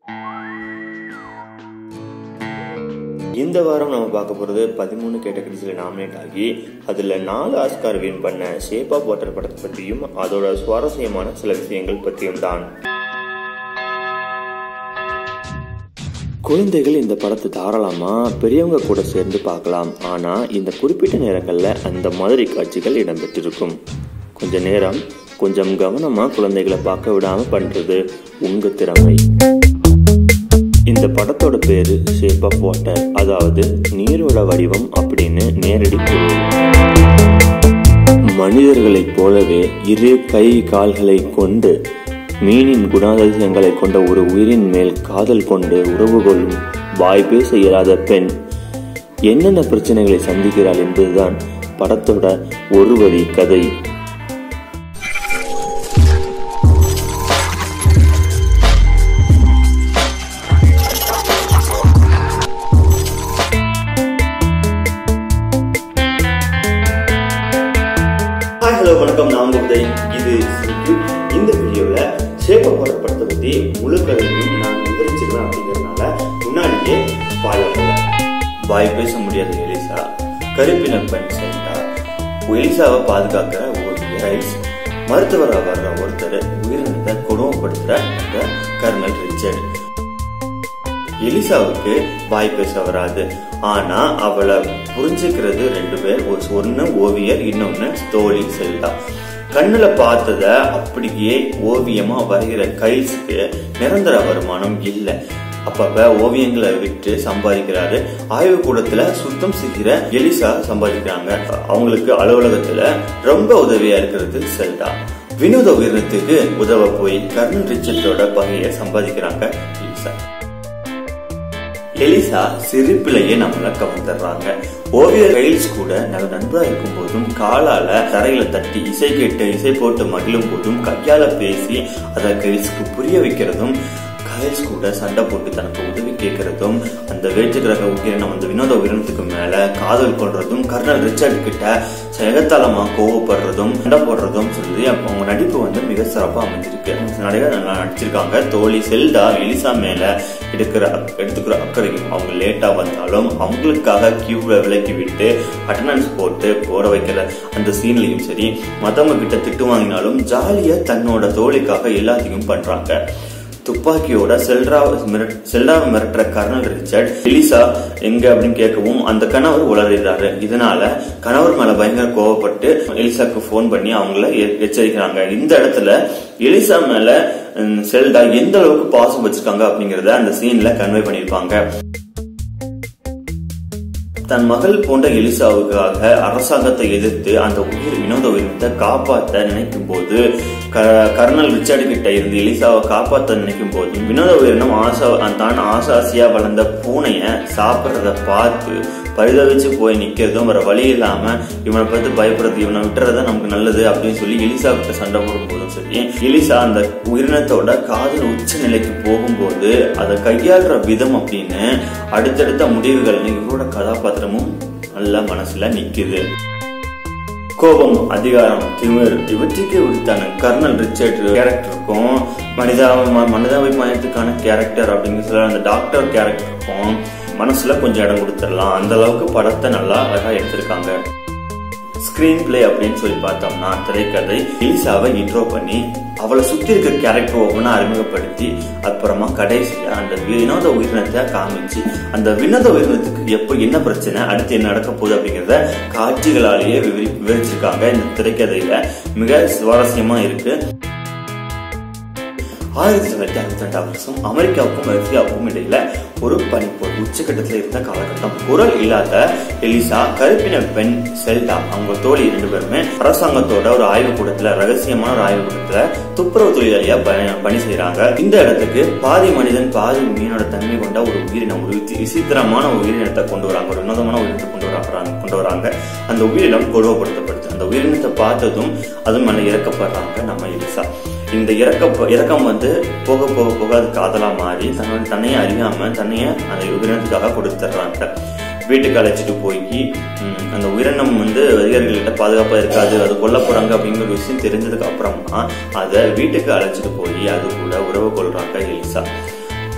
இந்த வாரம் நம்ம பார்க்க போகிறது பதிமூணு கேட்டகரிஸில் நாமினேட் ஆகி அதில் நாலு ஆஸ்கார் வின் பண்ண ஷேப் ஆஃப் வாட்டர் படத்தை பற்றியும் அதோட சுவாரஸ்யமான சில விஷயங்கள் பற்றியும் தான் குழந்தைகள் இந்த படத்தை தாராளமாக பெரியவங்க கூட சேர்ந்து பார்க்கலாம் ஆனால் இந்த குறிப்பிட்ட நேரங்களில் அந்த மாதிரி காட்சிகள் இடம்பெற்றிருக்கும் கொஞ்ச நேரம் கொஞ்சம் கவனமாக குழந்தைகளை பார்க்க விடாமல் பண்ணுறது உங்கள் திறமை இந்த படத்தோட பேரு ஷேப் ஆஃப் வாட்டர் அதாவது நீரோட வடிவம் அப்படின்னு நேரடி பொருள் மனிதர்களைப் போலவே இரு கை கால்களை கொண்டு மீனின் குணாதிசயங்களை கொண்ட ஒரு உயிரின் மேல் காதல் கொண்டு உறவு கொள்ளும் வாய் பேச இயலாத பெண் என்னென்ன பிரச்சனைகளை சந்திக்கிறாள் என்பதுதான் படத்தோட ஒரு வரி கதை ஹாய் ஹலோ வணக்கம் நான் உங்கள் உதய் இது சிக்கு இந்த வீடியோவில் ஷேப் ஆஃப் வாட்டர் படத்தை பற்றி முழு கதையும் நான் விவரிச்சிருவேன் அப்படிங்கிறதுனால முன்னாடியே ஃபாலோ பண்ண வாய் பேச முடியாத எலிசா கருப்பின பெண் சென்டா எலிசாவை பாதுகாக்கிற ஒரு ரைஸ் மருத்துவராக வர்ற ஒருத்தர் உயிரினத்தை கொடுமைப்படுத்துகிற அந்த கர்னல் ரிச்சர்ட் எலிசாவுக்கு வாய் பேச வராது ஆனா அவளை புரிஞ்சுக்கிறது ரெண்டு பேர் ஒரு ஒன்னு ஓவியர் இன்னொன்னு தோழி செல்டா கண்ணுல பார்த்தத அப்படியே ஓவியமா வரைகிற கைஸ்க்கு நிரந்தர வருமானம் இல்லை அப்பப்ப ஓவியங்களை விட்டு சம்பாதிக்கிறாரு ஆய்வு கூடத்துல சுத்தம் செய்கிற எலிசா சம்பாதிக்கிறாங்க அவங்களுக்கு அலுவலகத்துல ரொம்ப உதவியா இருக்கிறது செல்டா வினோத உயிரினத்துக்கு உதவ போய் கர்னல் ரிச்சர்டோட பகையை சம்பாதிக்கிறாங்க எலிசா எலிசா சிரிப்பிலேயே நம்மள கவர்ந்துடுறாங்க ஓவியர் கைல்ஸ் கூட நல்ல நண்பரா இருக்கும் போதும் காலால தரையில தட்டி இசை கேட்டு இசை போட்டு மகிழும் போதும் கையால பேசி அதை கைல்ஸ்க்கு புரிய வைக்கிறதும் கைல்ஸ் கூட சண்டை போட்டு தனக்கு உதவி கேட்கறதும் அந்த வேற்று கிரக உயிரினம் அந்த வினோத உயிரினத்துக்கு மேல காதல் கொள்றதும் கர்னல் ரிச்சர்ட் கிட்ட செயகத்தாளமா கோவப்படுறதும் சண்டை போடுறதும் சொல்லி அவங்க நடிப்பு வந்து மிக சிறப்பா அமைஞ்சிருக்கு நிறைய நல்லா நடிச்சிருக்காங்க தோழி செல்டா எலிசா மேல எடுக்கிற எடுத்துக்கிற அக்கறையும் அவங்க லேட்டா வந்தாலும் அவங்களுக்காக கியூவை விலக்கி விட்டு அட்டண்டன்ஸ் போட்டு போட வைக்கிற அந்த சீன்லயும் சரி மத்தவங்க கிட்ட திட்டு வாங்கினாலும் ஜாலியா தன்னோட தோழிக்காக எல்லாத்தையும் பண்றாங்க துப்பாக்கியோட செல்ரா செல்ராவை மிரட்டுற கர்னல் ரிச்சர்ட் எலிசா எங்க அப்படின்னு கேட்கவும் அந்த கணவர் உளறிடுறாரு இதனால கணவர் மேல பயங்கர கோவப்பட்டு எலிசாக்கு போன் பண்ணி அவங்கள எச்சரிக்கிறாங்க இந்த இடத்துல எலிசா மேல செல்டா எந்த அளவுக்கு பாசம் வச்சிருக்காங்க அப்படிங்கறத அந்த சீன்ல கன்வே பண்ணிருப்பாங்க தன் மகள் போன்ற எலிசாவுக்காக அரசாங்கத்தை எதிர்த்து அந்த உயிர் வினோத உயிரினத்தை காப்பாற்ற நினைக்கும் போது கர்னல் ரிச்சர்டு கிட்ட இருந்து எலிசாவை காப்பாற்ற நினைக்கும் போது வினோத உயிரினம் ஆசா தான் ஆசாசியா வளர்ந்த பூனைய சாப்பிட்றத பார்த்து பரிதவிச்சு போய் நிக்கிறதும் வேற வழி இல்லாம இவனை பார்த்து பயப்படுறது இவனை விட்டுறத நமக்கு நல்லது அப்படின்னு சொல்லி எலிசா கிட்ட சண்டை போடும் போதும் சரி எலிசா அந்த உயிரினத்தோட காதல் உச்ச நிலைக்கு போகும்போது அதை கையாளுற விதம் அப்படின்னு அடுத்தடுத்த முடிவுகள் இவரோட கதாபாத்திரமும் நல்ல மனசுல நிக்குது கோபம் அதிகாரம் திமிர் இவற்றுக்கு உரித்தான கர்னல் ரிச்சர்ட் கேரக்டருக்கும் மனிதாப மனிதாபிமானத்துக்கான கேரக்டர் அப்படிங்கிற சொல்ல அந்த டாக்டர் கேரக்டருக்கும் மனசுல கொஞ்சம் இடம் கொடுத்துடலாம் அந்த அளவுக்கு படத்தை நல்லா அழகா எடுத்திருக்காங்க ஸ்கிரீன் பிளே அப்படின்னு சொல்லி பார்த்தோம்னா திரைக்கதை எலிசாவை இன்ட்ரோ பண்ணி அவளை சுத்தி இருக்க கேரக்டர் ஒவ்வொன்றா அறிமுகப்படுத்தி அப்புறமா கடைசியா அந்த வினோத உயிரினத்தை காமிச்சு அந்த வினோத உயிரினத்துக்கு எப்போ என்ன பிரச்சனை அடுத்து என்ன நடக்க போகுது அப்படிங்கிறத காட்சிகளாலேயே விவரிச்சிருக்காங்க இந்த திரைக்கதையில மிக சுவாரஸ்யமா இருக்கு ஆயிரத்தி தொள்ளாயிரத்தி அறுபத்தி ரெண்டாம் வருஷம் அமெரிக்காவுக்கும் ரஷ்யாவுக்கும் இடையில ஒரு பனிப்போர் உச்சகட்டத்தில் இருந்த காலகட்டம் குரல் இல்லாத எலிசா கருப்பின பெண் செல்டா அவங்க தோழி ரெண்டு பேருமே அரசாங்கத்தோட ஒரு ஆய்வு கூடத்துல ரகசியமான ஒரு ஆய்வு கூடத்துல துப்புரவு தொழிலாளியா பணி செய்யறாங்க இந்த இடத்துக்கு பாதி மனிதன் பாதி மீனோட தன்மை கொண்ட ஒரு உயிரினம் ஒரு விசித்திரமான உயிரினத்தை கொண்டு வராங்க ஒரு வினோதமான உயிரினத்தை கொண்டு வராங்க கொண்டு வராங்க அந்த உயிரினம் கொடுமைப்படுத்தப்படுது அந்த உயிரினத்தை பார்த்ததும் அது மேல இறக்கப்படுறாங்க நம்ம எலிசா இந்த இறக்க இறக்கம் வந்து போக போக போக அது காதலா மாறி தன்னோட தன்னையே அறியாம தன்னைய அந்த உயிரினத்துக்காக கொடுத்துட்றாங்க வீட்டுக்கு அழைச்சிட்டு போய் அந்த உயிரினம் வந்து அதிகாரிகள்கிட்ட பாதுகாப்பா இருக்காது அது கொல்ல போறாங்க அப்படிங்கிற ஒரு விஷயம் தெரிஞ்சதுக்கு அப்புறமா அதை வீட்டுக்கு அழைச்சிட்டு போய் அது கூட உறவு கொள்றாங்க எலிசா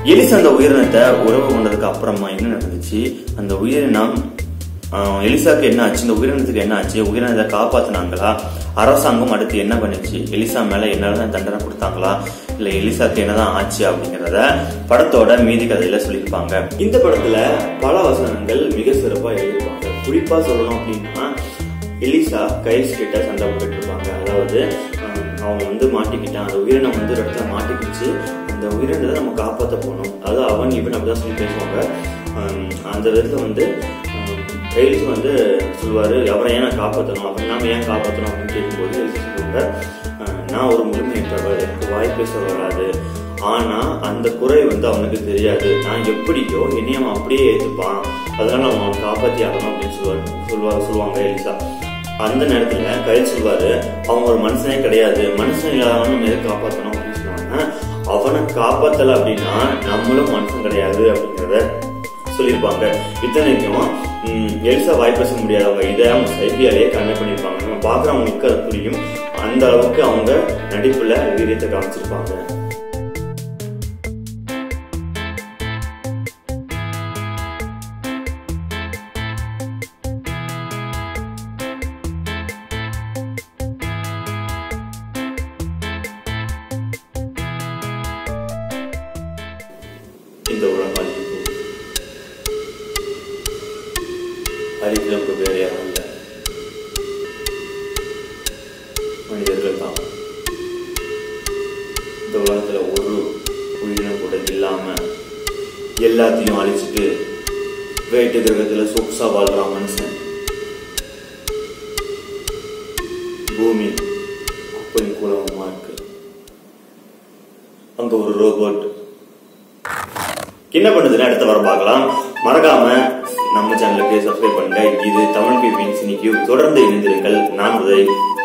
எலிசா அந்த உயிரினத்தை உறவு கொண்டதுக்கு அப்புறமா என்ன நடந்துச்சு அந்த உயிரினம் ஆஹ், எலிசாக்கு என்ன ஆச்சு இந்த உயிரினத்துக்கு என்ன ஆச்சு உயிரினத்தை காப்பாத்துனாங்களா அரசாங்கம் அடுத்து என்ன பண்ணுச்சு எலிசா மேல என்னதான் தண்டனை கொடுத்தாங்களா இல்ல எலிசாக்கு என்னதான் ஆச்சு அப்படிங்கறத படத்தோட மீதி கதையில சொல்லியிருப்பாங்க இந்த படத்துல பல வசனங்கள் மிக சிறப்பா எழுதியிருப்பாங்க குறிப்பா சொல்லணும் அப்படின்னா எலிசா கைஸ் கிட்ட சண்டை போட்டுட்டு இருப்பாங்க அதாவது ஆஹ், அவன் வந்து மாட்டிக்கிட்டான் அந்த உயிரினம் வந்து ஒரு இடத்துல மாட்டிக்கிச்சு அந்த உயிரினத்தை நம்ம காப்பாற்ற போகணும் அதாவது அவன் இவன் அப்படிதான் சொல்லி பேசுவாங்க ஆஹ், அந்த விதத்துல வந்து கைஸ் வந்து சொல்லுவாரு அவரை ஏன் நான் காப்பாற்றணும் அவன் நாம ஏன் காப்பாற்றணும் அப்படின்னு கேட்கும்போது எலிசா சொல்லுவாங்க ஆஹ், நான் ஒரு முழுமையற்றவர் எனக்கு வாய் பேச வராது ஆனா அந்த குறை வந்து அவனுக்கு தெரியாது நான் எப்படியோ என்னைய அவன் அப்படியே ஏத்துப்பான் அதனால அவன் அவனை காப்பாத்தி ஆகணும் அப்படின்னு சொல்லுவாரு சொல்லுவாங்க சொல்லுவாங்க எலிசா அந்த நேரத்துல கயல் சொல்வாரு அவன் ஒரு மனுஷனே கிடையாது மனுஷன் இல்லாதவன் நம்ம எதை காப்பாத்தணும் அப்படின்னு சொல்லுவாங்க அவனை காப்பாத்தல அப்படின்னா நம்மளும் மனுஷன் கிடையாது அப்படிங்கறத சொல்லியிருப்பாங்க இத்தனைக்கும் ம், எலிசா வாய் பேச முடியாதவங்க இதை அவங்க சைபியாலேயே கன்வே பண்ணியிருப்பாங்க நம்ம பாக்குறவங்களுக்கு அது புரியும் அந்த அளவுக்கு அவங்க நடிப்புல வீரியத்தை காமிச்சிருப்பாங்க இந்த உலகம் அழிஞ்சு போகுது அழிக்கிறவங்க வேற யாரும் இல்லை மனிதர்கள் தான் இந்த உலகத்துல ஒரு உயிரினம் கூட இல்லாம எல்லாத்தையும் அழிச்சிட்டு வேட்டு கிரகத்துல சொகுசா வாழ்றான் மனுஷன் பூமி குப்பை கூலமா இருக்கு அங்க ஒரு ரோபோட் என்ன பண்ணுதுன்னு அடுத்த வாரம் பார்க்கலாம் மறக்காம நம்ம சேனலுக்கு சப்ஸ்கிரைப் பண்ணுங்க இது தமிழ் பீப்பின்ஸ் இன்னைக்கு தொடர்ந்து இணைந்திருங்கள் நான் உதய்